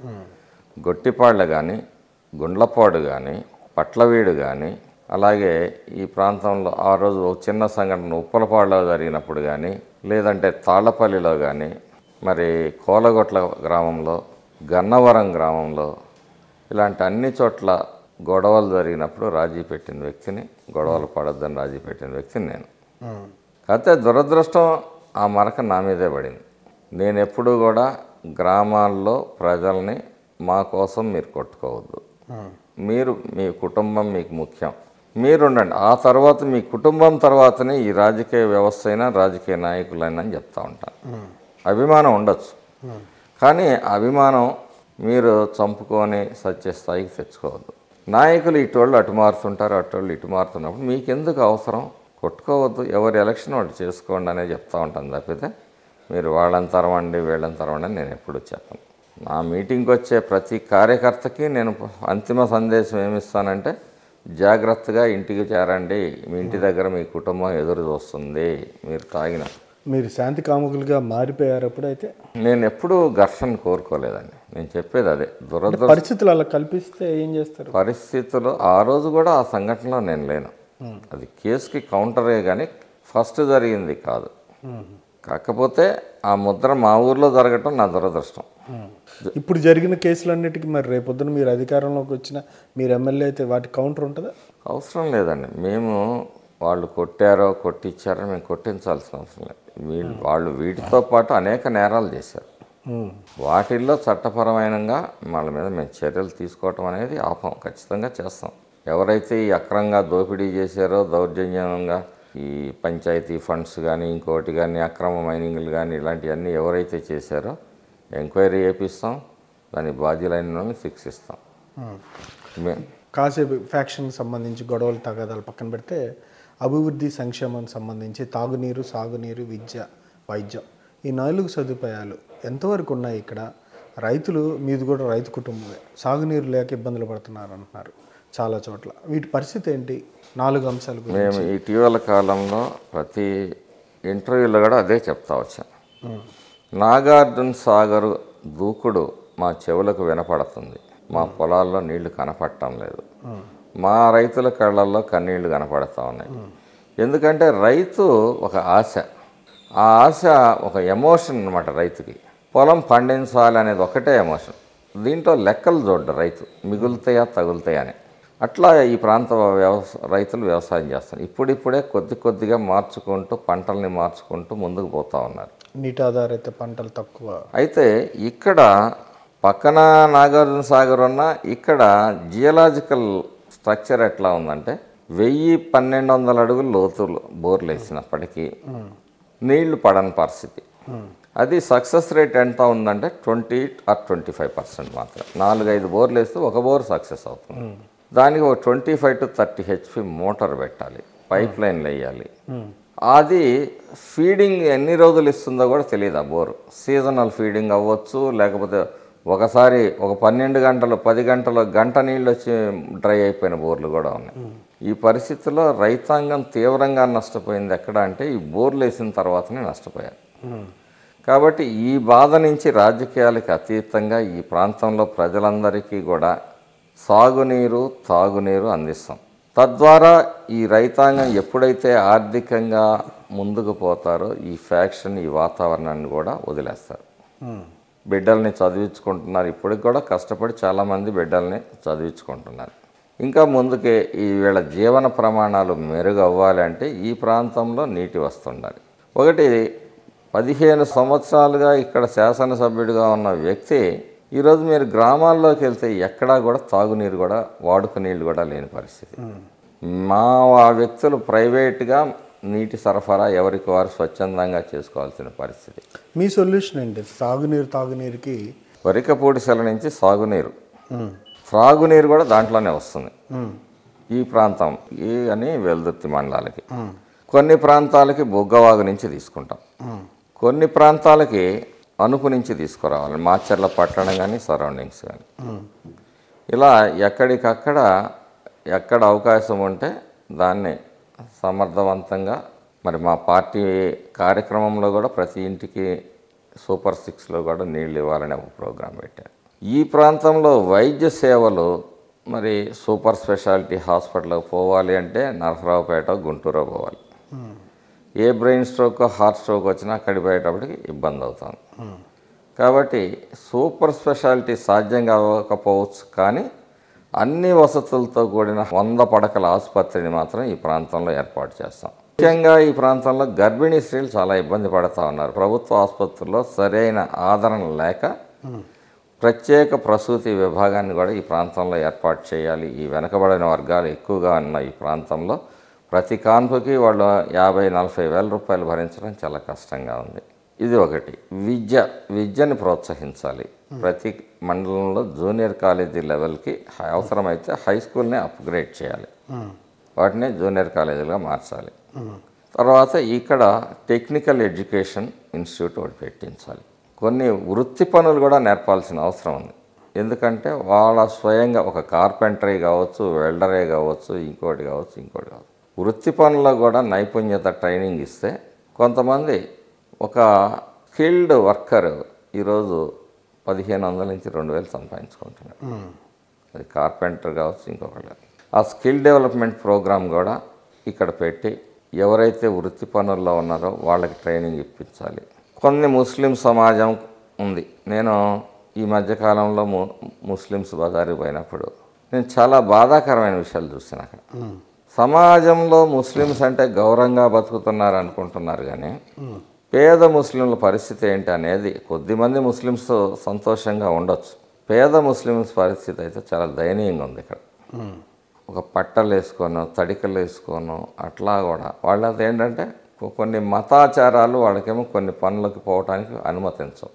గొట్టిపాళ్ళ కానీ గుండ్లపాడు కానీ పట్లవీడు కానీ అలాగే ఈ ప్రాంతంలో ఆ రోజు ఒక చిన్న సంఘటన ఉప్పలపాడులో జరిగినప్పుడు కానీ లేదంటే తాళ్లపల్లిలో కానీ మరి కోలగొట్ల గ్రామంలో గన్నవరం గ్రామంలో ఇలాంటి అన్ని చోట్ల గొడవలు జరిగినప్పుడు రాజీ పెట్టిన వ్యక్తిని గొడవలు పడొద్దని రాజీ పెట్టిన వ్యక్తిని నేను కాకపోతే దురదృష్టం ఆ మరక నా మీదే పడింది నేను ఎప్పుడూ కూడా గ్రామాల్లో ప్రజల్ని మా కోసం మీరు కొట్టుకోవద్దు మీరు మీ కుటుంబం మీకు ముఖ్యం మీరు ఉండండి ఆ తర్వాత మీ కుటుంబం తర్వాతనే ఈ రాజకీయ వ్యవస్థ అయినా రాజకీయ నాయకులైనా అని చెప్తా ఉంటాను అభిమానం ఉండొచ్చు కానీ అభిమానం మీరు చంపుకొని సత్య స్థాయికి తెచ్చుకోవద్దు నాయకులు ఇటోళ్ళు అటు మారుతుంటారు అటోళ్ళు ఇటు మారుతున్నప్పుడు మీకెందుకు అవసరం కొట్టుకోవద్దు ఎవరి ఎలక్షన్ వాళ్ళు చేసుకోండి అనే చెప్తా ఉంటాను తప్పితే మీరు వాళ్ళని తరవండి వీళ్ళని తరవండి అని నేను ఎప్పుడు చెప్పను నా మీటింగ్కి వచ్చే ప్రతి కార్యకర్తకి నేను అంతిమ సందేశం ఏమిస్తానంటే జాగ్రత్తగా ఇంటికి చేరండి మీ ఇంటి దగ్గర మీ కుటుంబం ఎదురు చూస్తుంది మీరు తాగిన
మీరు శాంతి కాముకులుగా మారిపోయారు అప్పుడైతే
నేను ఎప్పుడూ ఘర్షణ కోరుకోలేదండి నేను చెప్పేది అదే దురదృ
పరిస్థితులు అలా కల్పిస్తే ఏం చేస్తారు
పరిస్థితులు ఆ రోజు కూడా ఆ సంఘటనలో నేను లేను అది కేసుకి కౌంటరే కానీ ఫస్ట్ జరిగింది కాదు కాకపోతే ఆ ముద్ర మా ఊర్లో జరగటం నా దురదృష్టం
ఇప్పుడు జరిగిన కేసులన్నిటికీ మరి రేపొద్దున మీరు అధికారంలోకి వచ్చిన మీరు ఎమ్మెల్యే అయితే వాటి కౌంటర్ ఉంటుందా
అవసరం లేదండి మేము వాళ్ళు కొట్టారో కొట్టించారో మేము కొట్టించాల్సిన అవసరం లేదు వీళ్ళు వాళ్ళు వీటితో పాటు అనేక నేరాలు చేశారు వాటిల్లో చట్టపరమైనగా వాళ్ళ మీద మేము చర్యలు తీసుకోవటం అనేది ఆపం ఖచ్చితంగా చేస్తాం ఎవరైతే ఈ అక్రమంగా దోపిడీ చేశారో దౌర్జన్యంగా ఈ పంచాయతీ ఫండ్స్ కానీ ఇంకోటి కానీ అక్రమ మైనింగ్లు కానీ ఇలాంటివన్నీ ఎవరైతే చేశారో ఎంక్వైరీ చేపిస్తాం దాని బాధ్యులైన వాళ్ళని శిక్షిస్తాం మే
కాసేపు ఫ్యాక్షన్ సంబంధించి గొడవలు తగాదాలు పక్కన పెడితే అభివృద్ధి సంక్షేమం సంబంధించి తాగునీరు సాగునీరు విద్య వైద్యం ఈ నాలుగు సదుపాయాలు ఎంతవరకు ఉన్నాయి ఇక్కడ రైతులు మీది కూడా రైతు కుటుంబమే సాగునీరు లేక ఇబ్బందులు పడుతున్నారు అంటున్నారు చాలా చోట్ల వీటి పరిస్థితి ఏంటి నాలుగు అంశాల గురించి
మేము ఇటీవల కాలంలో ప్రతి ఇంటర్వ్యూలో కూడా అదే చెప్తా వచ్చాను నాగార్జున సాగర్ దూకుడు మా చెవులకు వినపడుతుంది మా పొలాల్లో నీళ్లు కనపడటం లేదు మా రైతుల కళ్ళల్లో కన్నీళ్లు కనపడతా ఉన్నాయి ఎందుకంటే రైతు ఒక ఆశ ఆ ఆశ ఒక ఎమోషన్ అనమాట రైతుకి పొలం పండించాలి అనేది ఒకటే ఎమోషన్ దీంట్లో లెక్కలు చూడ్డు రైతు మిగులుతాయా తగులుతాయా అని అట్లా ఈ ప్రాంత వ్యవస రైతులు వ్యవసాయం చేస్తారు ఇప్పుడిప్పుడే కొద్ది కొద్దిగా మార్చుకుంటూ పంటల్ని మార్చుకుంటూ ముందుకు పోతా ఉన్నారు
నీటి ఆధారిత పంటలు తక్కువ
అయితే ఇక్కడ పక్కన నాగార్జున సాగర్ ఉన్న ఇక్కడ జియలాజికల్ స్ట్రక్చర్ ఎట్లా ఉందంటే వెయ్యి పన్నెండు వందల అడుగులు లోతులు బోర్లు వేసినప్పటికీ నీళ్లు పడని పరిస్థితి అది సక్సెస్ రేట్ ఎంత ఉందంటే twenty or twenty five percent మాత్రం నాలుగైదు బోర్లు వేస్తే ఒక బోర్ సక్సెస్ అవుతుంది దానికి ఒక twenty five to thirty HP motor పెట్టాలి పైప్ లైన్లు వేయాలి అది ఫీడింగ్ ఎన్ని రోజులు ఇస్తుందో కూడా తెలియదు ఆ బోరు సీజనల్ ఫీడింగ్ అవ్వచ్చు లేకపోతే ఒకసారి ఒక పన్నెండు గంటలు పది గంటలు గంట నీళ్ళు వచ్చి డ్రై అయిపోయిన బోర్లు కూడా ఉన్నాయి ఈ పరిస్థితుల్లో రైతాంగం తీవ్రంగా నష్టపోయింది ఎక్కడ అంటే ఈ బోర్లు వేసిన తర్వాతనే నష్టపోయారు కాబట్టి ఈ బాధ నుంచి రాజకీయాలకు అతీతంగా ఈ ప్రాంతంలో ప్రజలందరికీ కూడా సాగునీరు తాగునీరు అందిస్తాం తద్వారా ఈ రైతాంగం ఎప్పుడైతే ఆర్థికంగా ముందుకు పోతారో ఈ ఫ్యాక్షన్ ఈ వాతావరణాన్ని కూడా వదిలేస్తారు బిడ్డల్ని చదివించుకుంటున్నారు ఇప్పటికి కూడా కష్టపడి చాలామంది బిడ్డల్ని చదివించుకుంటున్నారు ఇంకా ముందుకే ఈ వీళ్ళ జీవన ప్రమాణాలు మెరుగు అవ్వాలంటే ఈ ప్రాంతంలో నీటి వస్తుండాలి ఒకటి పదిహేను సంవత్సరాలుగా ఇక్కడ శాసనసభ్యుడిగా ఉన్న వ్యక్తి ఈరోజు మీరు గ్రామాల్లోకి వెళ్తే ఎక్కడా కూడా తాగునీరు కూడా వాడుక నీళ్ళు కూడా లేని పరిస్థితి మా ఆ వ్యక్తులు ప్రైవేట్గా నీటి సరఫరా ఎవరికి వారు స్వచ్ఛందంగా చేసుకోవాల్సిన పరిస్థితి
మీ సొల్యూషన్ ఏంటి సాగునీరు తాగునీరుకి
వరికపూడిసెల నుంచి సాగునీరు త్రాగునీరు కూడా దాంట్లోనే వస్తుంది ఈ ప్రాంతం ఈ అని వెల్దుర్తి మండలాలకి కొన్ని ప్రాంతాలకి బొగ్గవాగు నుంచి తీసుకుంటాం కొన్ని ప్రాంతాలకి అనుపు నుంచి తీసుకురావాలి మాచర్ల పట్టణం కానీ సరౌండింగ్స్ కానీ ఇలా ఎక్కడికక్కడ ఎక్కడ అవకాశం ఉంటే దాన్ని సమర్థవంతంగా మరి మా పార్టీ కార్యక్రమంలో కూడా ప్రతి ఇంటికి సూపర్ సిక్స్లో కూడా నీళ్ళు ఇవ్వాలనే ఒక ప్రోగ్రాం పెట్టారు ఈ ప్రాంతంలో వైద్య సేవలు మరి సూపర్ స్పెషాలిటీ హాస్పిటల్కి పోవాలి అంటే నరసరావుపేట గుంటూరు పోవాలి ఏ బ్రెయిన్ స్ట్రోక్ హార్ట్ స్ట్రోక్ వచ్చినా అక్కడికి పోయేటప్పటికి ఇబ్బంది అవుతుంది కాబట్టి సూపర్ స్పెషాలిటీ సాధ్యం కాకపోవచ్చు కానీ అన్ని వసతులతో కూడిన వంద పడకల ఆసుపత్రిని మాత్రం ఈ ప్రాంతంలో ఏర్పాటు చేస్తాం ముఖ్యంగా ఈ ప్రాంతంలో గర్భిణీ స్త్రీలు చాలా ఇబ్బంది పడుతూ ఉన్నారు ప్రభుత్వ ఆసుపత్రుల్లో సరైన ఆదరణ లేక ప్రత్యేక ప్రసూతి విభాగాన్ని కూడా ఈ ప్రాంతంలో ఏర్పాటు చేయాలి ఈ వెనకబడిన వర్గాలు ఎక్కువగా ఉన్న ఈ ప్రాంతంలో ప్రతి కాన్పుకి వాళ్ళు యాభై నలభై వేల రూపాయలు భరించడం చాలా కష్టంగా ఉంది ఇది ఒకటి విద్య విద్యని ప్రోత్సహించాలి ప్రతి మండలంలో జూనియర్ కాలేజీ లెవెల్కి హై- అవసరమైతే హై స్కూల్ని అప్గ్రేడ్ చేయాలి వాటిని జూనియర్ కాలేజీలుగా మార్చాలి తర్వాత ఇక్కడ టెక్నికల్ ఎడ్యుకేషన్ ఇన్స్టిట్యూట్ ఒకటి పెట్టించాలి కొన్ని వృత్తి పనులు కూడా నేర్పాల్సిన అవసరం ఉంది ఎందుకంటే వాళ్ళ స్వయంగా ఒక కార్పెంటరీ కావచ్చు వెల్డరే కావచ్చు ఇంకోటి కావచ్చు ఇంకోటి కావచ్చు వృత్తి పనుల్లో కూడా నైపుణ్యత ట్రైనింగ్ ఇస్తే కొంతమంది ఒక స్కిల్డ్ వర్కర్ ఈరోజు పదిహేను వందల నుంచి రెండు వేలు సంపాదించుకుంటున్నాడు అది కార్పెంటర్ కావచ్చు ఇంకొకటి ఆ స్కిల్ డెవలప్మెంట్ ప్రోగ్రామ్ కూడా ఇక్కడ పెట్టి ఎవరైతే వృత్తి పనుల్లో ఉన్నారో వాళ్ళకి ట్రైనింగ్ ఇప్పించాలి కొన్ని ముస్లిం సమాజం ఉంది నేను ఈ మధ్యకాలంలో ము ముస్లిమ్స్ బజారుకి పోయినప్పుడు నేను చాలా బాధాకరమైన విషయాలు చూసాను అక్కడ సమాజంలో ముస్లిమ్స్ అంటే గౌరవంగా బతుకుతున్నారు అనుకుంటున్నారు కానీ పేద ముస్లింల పరిస్థితి ఏంటి అనేది కొద్దిమంది ముస్లిమ్స్ సంతోషంగా ఉండొచ్చు పేద ముస్లిమ్స్ పరిస్థితి అయితే చాలా దయనీయంగా ఉంది ఇక్కడ ఒక పట్టలు వేసుకోను తడికలు వేసుకోను అట్లా కూడా వాళ్ళది ఏంటంటే కొ- కొన్ని మతాచారాలు వాళ్ళకేమో కొన్ని పనులకు పోవటానికి అనుమతించవు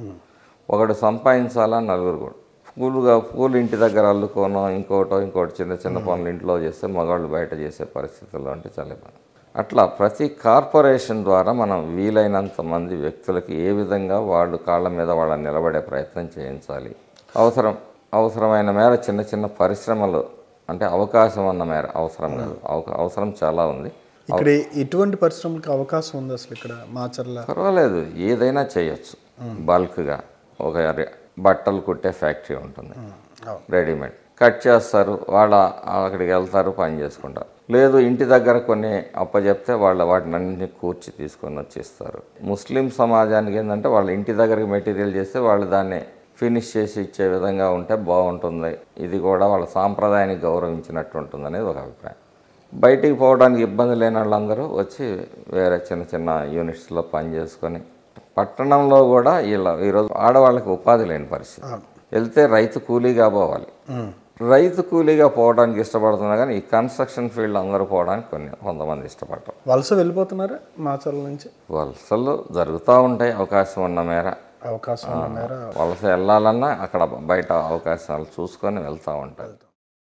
ఒకడు సంపాదించాలా నలుగురు కూడా పూలుగా పూలు ఇంటి దగ్గర అల్లుకోనో ఇంకోటో ఇంకోటి చిన్న చిన్న పనులు ఇంట్లో చేస్తే మగవాళ్ళు బయట చేసే పరిస్థితుల్లో అంటే చాలా ఇబ్బంది అట్లా ప్రతి కార్పొరేషన్ ద్వారా మనం వీలైనంత మంది వ్యక్తులకి ఏ విధంగా వాళ్ళు కాళ్ళ మీద వాళ్ళని నిలబడే ప్రయత్నం చేయించాలి అవసరం అవసరమైన మేర చిన్న చిన్న పరిశ్రమలు అంటే అవకాశం ఉన్న మేర అవసరం కాదు అవక- అవసరం చాలా ఉంది
ఇక్కడ ఎటువంటి పరిశ్రమలకు అవకాశం ఉంది అసలు ఇక్కడ మాచర్ల
పర్వాలేదు ఏదైనా చేయొచ్చు బల్క్గా ఒక రె- బట్టలు కుట్టే ఫ్యాక్టరీ ఉంటుంది
అవును.
రెడీమేడ్ కట్ చేస్తారు వాళ్ళ అక్కడికి వెళ్తారు పని చేసుకుంటారు లేదు ఇంటి దగ్గర కొన్ని అప్పచెప్తే వాళ్ళ వాటిని అన్నింటినీ కూర్చి తీసుకొని వచ్చి ఇస్తారు ముస్లిం సమాజానికి ఏంటంటే వాళ్ళ ఇంటి దగ్గరికి మెటీరియల్ చేస్తే వాళ్ళు దాన్ని ఫినిష్ చేసి ఇచ్చే విధంగా ఉంటే బాగుంటుంది ఇది కూడా వాళ్ళ సాంప్రదాయాన్ని గౌరవించినట్టు ఉంటుంది అనేది ఒక అభిప్రాయం బయటికి పోవడానికి ఇబ్బంది లేని వాళ్ళందరూ వచ్చి వేరే చిన్న చిన్న యూనిట్స్లో పని చేసుకొని పట్టణంలో కూడా ఇలా ఈరోజు ఆడవాళ్ళకి ఉపాధి లేని పరిస్థితి వెళ్తే రైతు కూలీగా పోవాలి రైతు కూలీగా పోవడానికి ఇష్టపడుతున్నా కానీ ఈ కన్స్ట్రక్షన్ ఫీల్డ్ అందరూ పోవడానికి కొన్ని కొంతమంది ఇష్టపడతారు
వలస వెళ్ళిపోతున్నారా మాచర్ల నుంచి
వలసలు జరుగుతూ ఉంటాయి అవకాశం ఉన్న మేర
అవకాశం ఉన్న మేర
వలస వెళ్ళాలన్నా అక్కడ బయట అవకాశాలు చూసుకొని వెళ్తూ ఉంటారు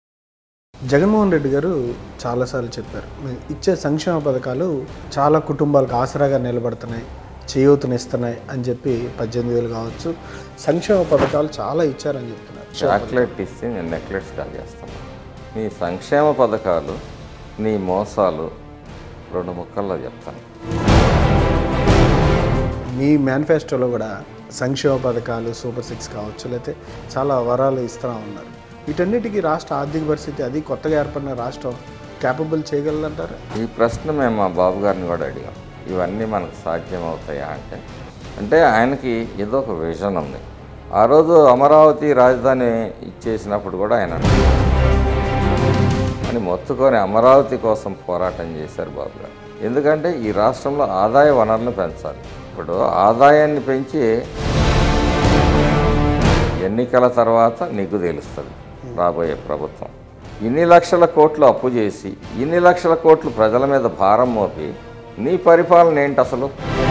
జగన్మోహన్ రెడ్డి గారు చాలాసార్లు చెప్పారు మేము ఇచ్చే సంక్షేమ పథకాలు చాలా కుటుంబాలకు ఆసరాగా నిలబడుతున్నాయి చేయూతనిస్తున్నాయి అని చెప్పి పద్దెనిమిది వేలు కావచ్చు సంక్షేమ పథకాలు చాలా ఇచ్చారని చెప్తున్నారు
చాక్లెట్ ఇస్తే నేను నెక్లెట్స్ కాల్ చేస్తాను నీ సంక్షేమ పథకాలు నీ మోసాలు రెండు ముక్కల్లో చెప్తాను
మీ మేనిఫెస్టోలో కూడా సంక్షేమ పథకాలు సూపర్ సిక్స్ కావచ్చు లేకపోతే చాలా వరాలు ఇస్తూ ఉన్నారు వీటన్నిటికీ రాష్ట్ర ఆర్థిక పరిస్థితి అది కొత్తగా ఏర్పడిన రాష్ట్రం క్యాపబుల్ చేయగలదంటారా
ఈ ప్రశ్న మేము మా బాబు గారిని కూడా అడిగాం ఇవన్నీ మనకు సాధ్యం అవుతాయా అంటే అంటే ఆయనకి ఏదో ఒక విజన్ ఉంది ఆ రోజు అమరావతి రాజధాని ఇచ్చేసినప్పుడు కూడా ఆయన అన్నాడు, అని మొత్తుకొని అమరావతి కోసం పోరాటం చేశారు బాబు గారు ఎందుకంటే ఈ రాష్ట్రంలో ఆదాయ వనరులను పెంచాలి ఇప్పుడు ఆదాయాన్ని పెంచి ఎన్నికల తర్వాత నీకు తెలుస్తుంది రాబోయే ప్రభుత్వం ఇన్ని లక్షల కోట్లు అప్పు చేసి ఇన్ని లక్షల కోట్లు ప్రజల మీద భారం మోపి నీ పరిపాలన ఏంటి అసలు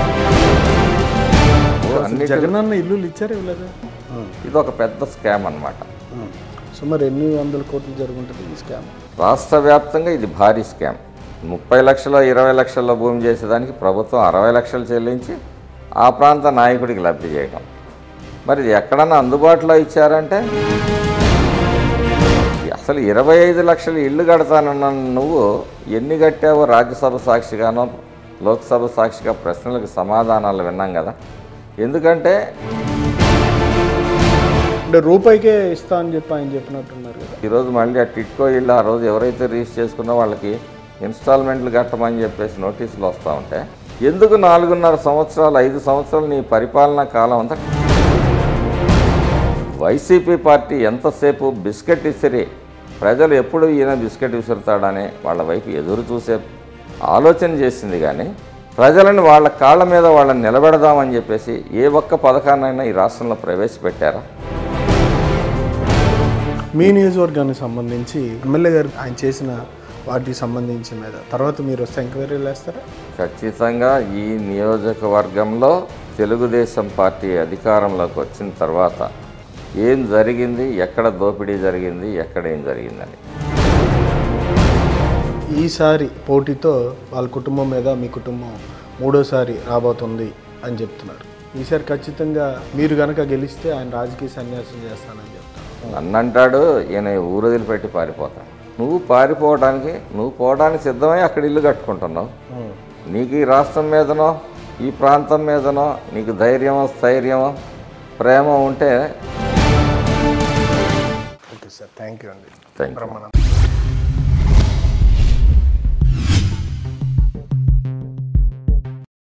అన్నిటి
జగనన్న ఇల్లులు ఇచ్చారు ఇవ్వలేదు
ఇది ఒక పెద్ద స్కామ్ అన్నమాట
సో మరి ఎన్ని వందల కోట్లు జరుగుంటుంది ఈ స్కామ్
రాష్ట్ర వ్యాప్తంగా ఇది భారీ స్కామ్ ముప్పై లక్షల ఇరవై లక్షల భూమి చేసేదానికి ప్రభుత్వం అరవై లక్షలు చెల్లించి ఆ ప్రాంత నాయకుడికి లబ్ధి చేయడం మరి ఇది ఎక్కడన్నా అందుబాటులో ఇచ్చారంటే అసలు ఇరవై ఐదు లక్షలు ఇల్లు కడతానన్న నువ్వు ఎన్ని కట్టావో రాజ్యసభ సాక్షిగానో లోక్సభ సాక్షిగా ప్రశ్నలకు సమాధానాలు విన్నాం కదా ఎందుకంటే
అంటే రూపాయికే ఇస్తా అని చెప్పి ఆయన చెప్పినట్టున్నారు కదా
ఈరోజు మళ్ళీ ఆ టిట్కో ఇల్లు ఆ రోజు ఎవరైతే రిజిస్టర్ చేసుకున్నా వాళ్ళకి ఇన్స్టాల్మెంట్లు కట్టమని చెప్పేసి నోటీసులు వస్తూ ఉంటే ఎందుకు నాలుగున్నర సంవత్సరాలు ఐదు సంవత్సరాలు నీ పరిపాలనా కాలం అంతా వైసీపీ పార్టీ ఎంతసేపు బిస్కెట్ ఇసిరి ప్రజలు ఎప్పుడు ఈయన బిస్కెట్ విసురుతాడని వాళ్ళ వైపు ఎదురు చూసే ఆలోచన చేసింది కానీ ప్రజలను వాళ్ళ కాళ్ళ మీద వాళ్ళని నిలబెడదామని చెప్పేసి ఏ ఒక్క పథకాన్నైనా ఈ రాష్ట్రంలో ప్రవేశపెట్టారా
మీ నియోజకవర్గానికి సంబంధించి ఎమ్మెల్యే గారు ఆయన చేసిన వాటికి సంబంధించి మీద తర్వాత మీరు వస్తే ఎంక్వైరీలు వేస్తారా
ఖచ్చితంగా ఈ నియోజకవర్గంలో తెలుగుదేశం పార్టీ అధికారంలోకి వచ్చిన తర్వాత ఏం జరిగింది ఎక్కడ దోపిడీ జరిగింది ఎక్కడ ఏం జరిగిందని
ఈసారి పోటీతో వాళ్ళ కుటుంబం మీద మీ కుటుంబం మూడోసారి రాబోతుంది అని చెప్తున్నారు ఈసారి ఖచ్చితంగా మీరు కనుక గెలిస్తే ఆయన రాజకీయ సన్యాసం చేస్తానని చెప్తాను
నన్నంటాడు ఈయన ఊరు వదిలిపెట్టి పారిపోతాడు నువ్వు పారిపోవడానికి నువ్వు పోవడానికి సిద్ధమై అక్కడ ఇల్లు కట్టుకుంటున్నావు నీకు ఈ రాష్ట్రం మీదనో ఈ ప్రాంతం మీదనో నీకు ధైర్యమో స్థైర్యమో ప్రేమ ఉంటే
ఓకే సార్ థ్యాంక్ యూ అండి
థ్యాంక్ యూ
బ్రహ్మానంద